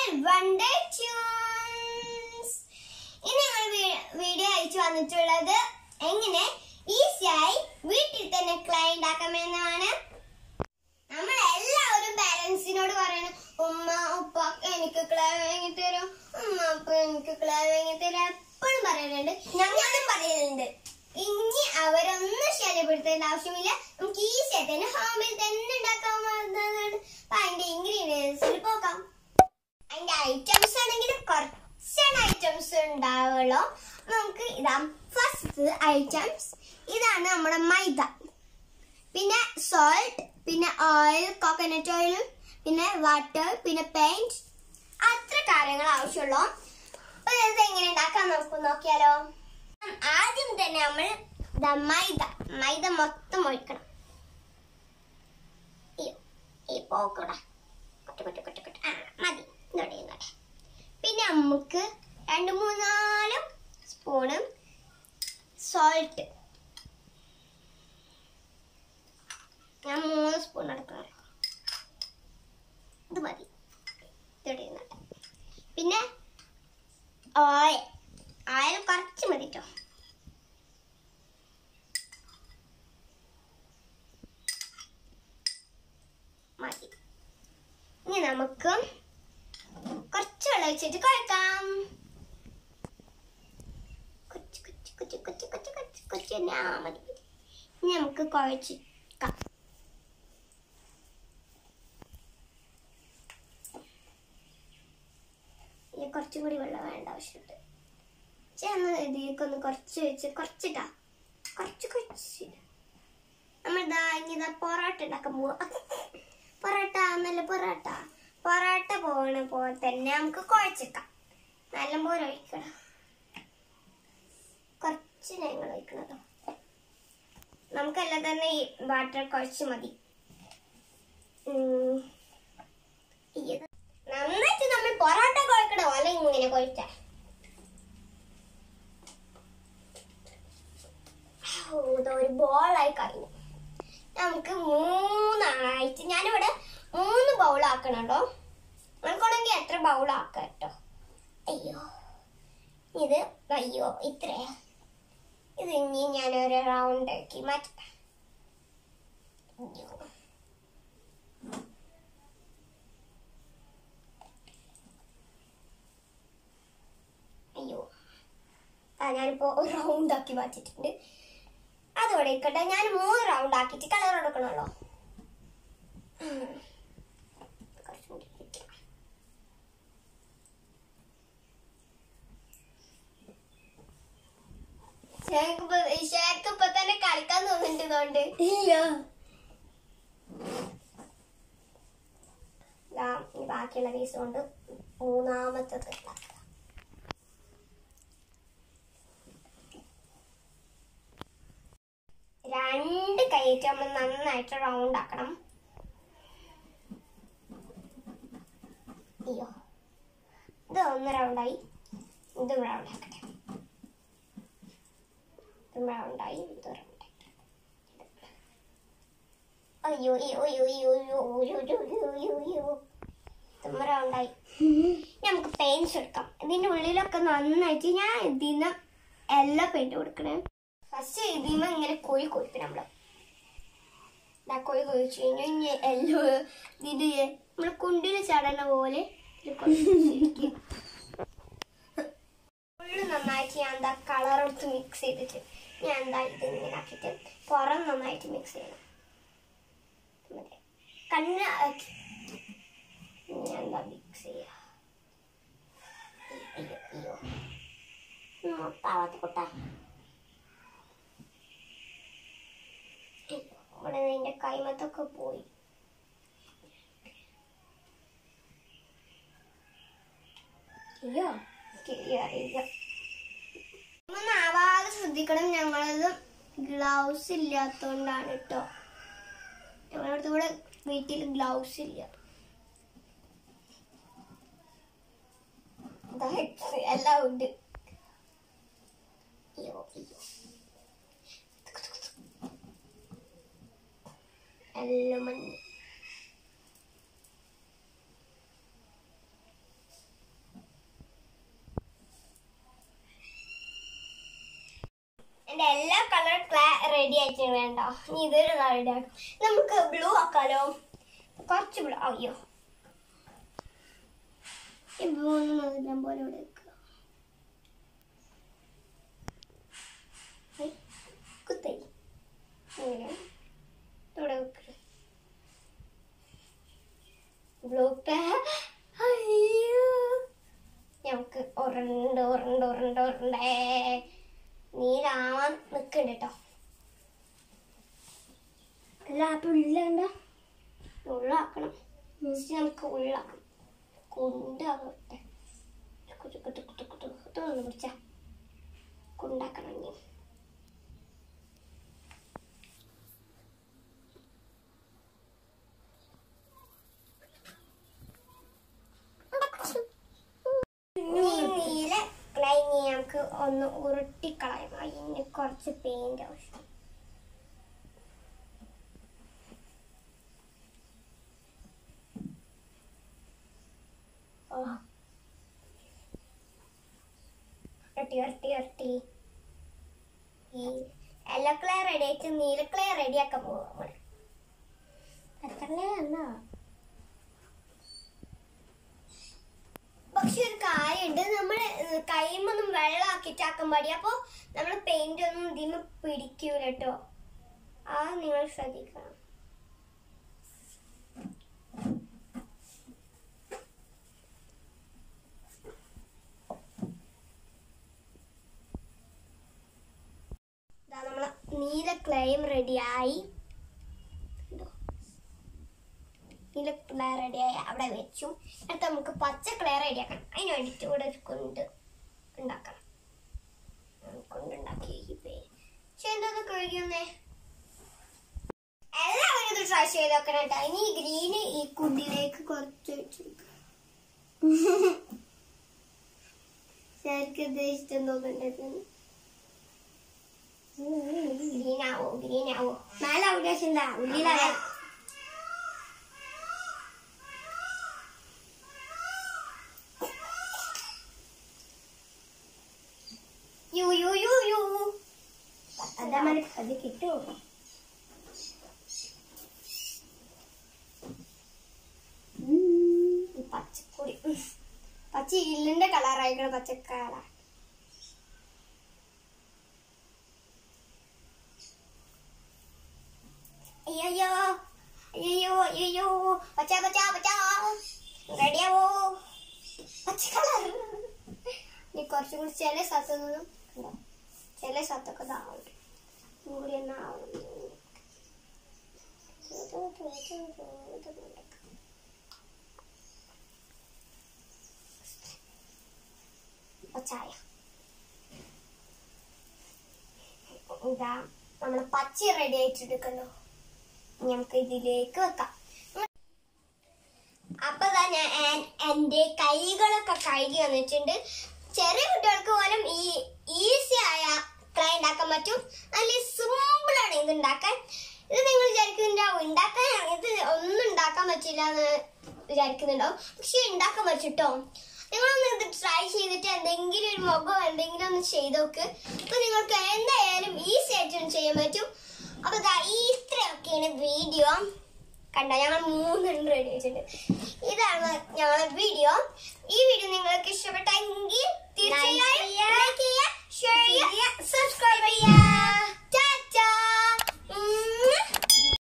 Wonder tunes ഇന്ന് ഞങ്ങൾ വീ- video അയച്ചു വന്നിട്ടുള്ളത് എങ്ങനെ ഈസിയായി വീട്ടിൽ തന്നെ ക്ലേ ഉണ്ടാക്കാമെന്നാണ് നമ്മൾ എല്ലാവരും പാരന്റ്സിനോട് പറയണം ഉമ്മ ഉപ്പ എനിക്ക് ക്ലേ വാങ്ങി തരും ഉമ്മ ഉപ്പ എനിക്ക് ക്ലേ വാങ്ങി തരും എപ്പോഴും പറയുന്നുണ്ട് ഞങ്ങളും പറയുന്നുണ്ട് ഇനി അവരൊന്നും ശല്യപ്പെടുത്തേണ്ട ആവശ്യമില്ല നമുക്ക് ഈസി ആയിട്ട് തന്നെ ഹോമിൽ തന്നെ ഉണ്ടാക്കാവുന്നതാണ് അപ്പൊ അതിന്റെ ഇൻഗ്രീഡിയൻസിൽ പോകാം അതിന്റെ ഐറ്റംസ് ആണെങ്കിൽ കുറച്ചാണ് ഐറ്റംസ് ഉണ്ടാവുള്ളൂ നമുക്ക് ഇതാ ഫസ്റ്റ് ഐറ്റംസ് ഇതാണ് നമ്മുടെ മൈദ പിന്നെ സോൾട്ട് പിന്നെ ഓയിൽ കോക്കനട്ട് ഓയിലും പിന്നെ വാട്ടർ പിന്നെ പെയിന്റ് അത്ര കാര്യങ്ങൾ ആവശ്യമുള്ളൂ അപ്പൊ ഇത് എങ്ങനെ ഉണ്ടാക്കാൻ നമുക്ക് നോക്കിയാലോ ആദ്യം തന്നെ നമ്മൾ ദാ മൈദ മൈദ മൊത്തം ഒഴിക്കണം ഈ- ഈ പോക്കൂടെ കൊട്ട് കൊട്ട് കൊട്ട് കൊട്ട് ആ മതി ഇങ്ങോട്ടെ ഇങ്ങോട്ടെ പിന്നെ നമുക്ക് രണ്ട് മൂന്നാലും സ്പൂണും സോൾട്ട് ഞാൻ മൂന്ന് സ്പൂൺ എടുക്കണം ഇത് മതി ഇതോടെ ഇരുന്നോട്ടെ. പിന്നെ ഓയിൽ ഓയിൽ കുറച്ച് മതി കേട്ടോ മതി ഇനി നമുക്ക് കുറച്ച് വെള്ളം ഒഴിച്ചിട്ട് കുഴക്കാം കൊച്ചു കൊച്ചു കൊച്ചു കൊച്ചു കൊച്ചു കൊച്ചു കൊച്ചു തന്നെ ആ മതി മതി. ഇനി നമുക്ക് കുഴച്ചിക്കാം ഇനി കുറച്ചും കൂടി വെള്ളം വേണ്ട ആവശ്യമുണ്ട് ചേർന്ന് ഇതിലേക്കൊന്ന് കുറച്ച് വെച്ച് കുറച്ചിട്ടാ കുറച്ച് കുറച്ച് നമ്മളിതാ ഇനി ഇതാ പൊറോട്ട ഉണ്ടാക്കാൻ പോവാ പൊറോട്ട നല്ല പൊറോട്ട പൊറോട്ട പോകണ പോലെ തന്നെ നമുക്ക് കുഴച്ചേക്കാം നല്ലപോലെ ഒഴിക്കണം കുറച്ച് ഞങ്ങൾ ഒഴിക്കണതോ നമുക്കെല്ലാം തന്നെ ഈ വാട്ടർ കുറച്ച് മതി ഉം. ഇത് നന്നായിട്ട് നമ്മൾ പൊറോട്ട കുഴക്കണ പോലെ ഇങ്ങനെ കുഴച്ച ഒരു ബോളായി കഴിഞ്ഞു നമുക്ക് മൂന്നായിട്ട് ഞാനിവിടെ മൂന്ന് ബൗൾ ആക്കണം കേട്ടോ നമുക്കാണെങ്കിൽ എത്ര ബൗൾ ആക്കാം കേട്ടോ അയ്യോ ഇത് അയ്യോ ഇത്രയാ ഇത് ഇനി ഞാനൊരു റൗണ്ട് ആക്കി മാറ്റട്ടെ അയ്യോ അയ്യോ ആ ഞാനിപ്പോ ഒരു റൗണ്ട് ആക്കി മാറ്റിയിട്ടുണ്ട് അതോടെ ഇരിക്കട്ടെ ഞാൻ മൂന്ന് റൗണ്ട് ആക്കിയിട്ട് കളർ എടുക്കണമല്ലോ ഉം. കുറച്ചും കൂടി ഇരിക്കാം. ശേഖിപ്പോ ശേഖിപ്പോ തന്നെ കളിക്കാൻ തോന്നുന്നുണ്ട് ഇതുകൊണ്ട് ഇല്ല ദാ ഈ ബാക്കിയുള്ള പീസ് കൊണ്ട് മൂന്നാമത്തത് ഉണ്ടാക്കാം. രണ്ട് കൈയിട്ട് നമ്മൾ നന്നായിട്ട് റൗണ്ട് ആക്കണം അയ്യോ ഇത് ഒന്ന് റൗണ്ടായി ഇത് റൗണ്ട് ആക്കട്ടെ ഇത് റൗണ്ടായി ഇത് റൗണ്ട് അയ്യോ അയ്യോ അയ്യോ അയ്യോ അയ്യോ അയ്യോ അയ്യോ അയ്യോ അയ്യോ ഇതും റൗണ്ടായി നമുക്ക് പെയിന്റ്സ് എടുക്കാം ഇതിന്റെ ഉള്ളിലൊക്കെ നന്നായിട്ട് ഞാൻ ഇതിന്ന് എല്ലാ പെയിന്റ് കൊടുക്കണേ ഫസ്റ്റ് ഇതിന്ന് ഇങ്ങനെ കോഴി കൊഴിക്കും നമ്മള് ദാ കോഴി കൊഴിച്ചു കഴിഞ്ഞാൽ എല്ലോ ഇത് നമ്മള് കുണ്ടില് ചടണ പോലെ ഇത് കൊഴിച്ചിരിക്കും. ഫുള്ള് നന്നായിട്ട് ഞാൻ എന്താ കളർ എടുത്ത് മിക്സ് ചെയ്തിട്ട് ഞാൻ എന്താ ഇത് ഇങ്ങനെ ആക്കിയിട്ട് പുറം നന്നായിട്ട് മിക്സ് ചെയ്യണം മതി. കണ്ണ് ആക്കി ഞാൻ എന്താ മിക്സ് ചെയ്യാ അയ്യോ അയ്യോ മൊത്താവാത്ത കൊട്ടാ ഇവിടെ നിന്റെ കൈമത്തൊക്കെ പോയി അയ്യോ അറിയില്ല ഒന്നും ആവാതെ ശ്രദ്ധിക്കണം ഞങ്ങളത് ഗ്ലൗസ് ഇല്ലാത്തോണ്ടാണ് കേട്ടോ ഞങ്ങളടുത്ത് ഇവിടെ വീട്ടിൽ ഗ്ലൗസ് ഇല്ല ദാ എല്ലാം ഉണ്ട് അയ്യോ അയ്യോ എല്ലാം മഞ്ഞ എന്റെ എല്ലാ കളർ ക്ലാ റെഡി ആയിട്ടുണ്ട് വേണ്ടോ ഇനി ഇതൊരു റെഡി ആക്കും നമുക്ക് ബ്ലൂ ആക്കാലോ കുറച്ച് ബ്ലൂ അയ്യോ ഈ ബ്ലൂ ഒന്ന് ഇതം പോലെ ഇവിടെ വെക്കുക ഐ, കുത്തൈ ഇങ്ങനെ ഇവിടെ വെക്കുക ബ്ലൂ അയ്യോ ഞങ്ങൾക്ക് ഉരുണ്ട് ഉരുണ്ട് ഉരുണ്ട് ഉരുണ്ടേ നീരാവാൻ നിൽക്കണ്ട കേട്ടോ അല്ല അപ്പം ഉള്ളണ്ട ഉള്ളാക്കണം ജസ്റ്റ് നമുക്ക് ഉള്ളാക്കണം കുണ്ടാകട്ടെ കുട്ടു കുട്ടു കുട്ടു കുട്ടു കുട്ടു ഒന്ന് പിടിച്ച കുണ്ടാക്കണം ഇനി ഈ നീല ലൈൻ നമുക്ക് ഒന്ന് ഉരുട്ടിക്കളയാം അതിന് കുറച്ച് പെയിന്റ് ആവശ്യം ഓ. ഉരുട്ടി ഉരുട്ടി ഉരുട്ടി ഈ യെല്ലോ കളർ റെഡി ആയിട്ട് നീല കളർ റെഡി ആക്കാൻ പോവാം നമ്മൾ അത്രേ എന്നാ പക്ഷെ ഒരു കാര്യമുണ്ട് നമ്മൾ കൈമൊന്നും വെള്ളമാക്കിട്ടാക്കാൻ പാടി അപ്പോൾ നമ്മൾ പെയിന്റ് ഒന്നും ഇതിന് പിടിക്കൂല കേട്ടോ ആ നിങ്ങൾ ശ്രദ്ധിക്കണം ദാ നമ്മളെ നീല ക്ലെയിം റെഡിയായി നീല ക്ലേ റെഡിയായി അവിടെ വെച്ചു എന്നിട്ട് നമുക്ക് പച്ച ക്ലേ റെഡിയാക്കണം അതിന് വേണ്ടിയിട്ട് ഇവിടെ ഒരു കൊണ്ട് ഉണ്ടാക്കണം കൊണ്ടുണ്ടാക്കി പക്ഷെ എന്താ കഴുകിയൊന്നേ എല്ലാവരും ഇത് ട്രൈ ചെയ്ത് നോക്കണം കേട്ടോ ഇനി ഈ ഗ്രീന് ഈ കുണ്ടിലേക്ക് കുറച്ച് വെച്ചിരിക്കും ശരിക്കും ഇത് ഇഷ്ടം തോന്നുന്നുണ്ട് ഗ്രീൻ ആവോ ഗ്രീൻ ആവോ മേലെ അവകാശം എന്താ ഉള്ളിലായ യു യു യു യു അതാ മനക്ക് അത് കിട്ടുമോ പച്ചപ്പൊടി പച്ച ഇല്ലിന്റെ കളറായിക്കണ പച്ചക്കള അയ്യോ അയ്യോ അയ്യോ പച്ച പച്ച പച്ച റെഡിയാവോ പച്ച കളർ നീ കുറച്ചും കൂടി ചില സ്ഥലത്ത് നിന്നും കണ്ടോ ചില സ്ഥലത്തൊക്കെ ഇതാവുന്നുണ്ട് കൂടി തന്നെ ആവണം പച്ചായ ഇതാ നമ്മള് പച്ച റെഡി ആയിട്ടെടുക്കല്ലോ ഇനി നമുക്ക് ഇതിലേക്ക് വെക്കാം അപ്പൊ ദാ ഞാൻ എൻ- എന്റെ കൈകളൊക്കെ കഴുകി വന്നിട്ടുണ്ട് ചെറിയ കുട്ടികൾക്ക് പോലും ഈ ഈസി ആയ ക്ലൈ ഉണ്ടാക്കാൻ പറ്റും നല്ല സിമ്പിൾ ആണ് ഇത് ഉണ്ടാക്കാൻ ഇത് നിങ്ങൾ വിചാരിക്കുന്നുണ്ടാവും ഉണ്ടാക്കാൻ ഇത് ഒന്നും ഉണ്ടാക്കാൻ പറ്റില്ല എന്ന് വിചാരിക്കുന്നുണ്ടാവും പക്ഷെ ഉണ്ടാക്കാൻ പറ്റുട്ടോ നിങ്ങളൊന്ന് ഇത് ട്രൈ ചെയ്തിട്ട് എന്തെങ്കിലും ഒരു മുഖം എന്തെങ്കിലും ഒന്ന് ചെയ്ത് നോക്ക് അപ്പൊ നിങ്ങൾക്ക് എന്തായാലും ഈസി ആയിട്ട് ചെയ്യാൻ പറ്റും അപ്പൊ ദാ ഇത്രയൊക്കെയാണ് വീഡിയോ കണ്ട ഞങ്ങൾ മൂന്നെണ്ണം റെഡി വെച്ചിട്ടുണ്ട് ഇതാണ് ഞങ്ങളെ വീഡിയോ ഈ വീഡിയോ നിങ്ങൾക്ക് ഇഷ്ടപ്പെട്ടെങ്കിൽ തീർച്ചയായും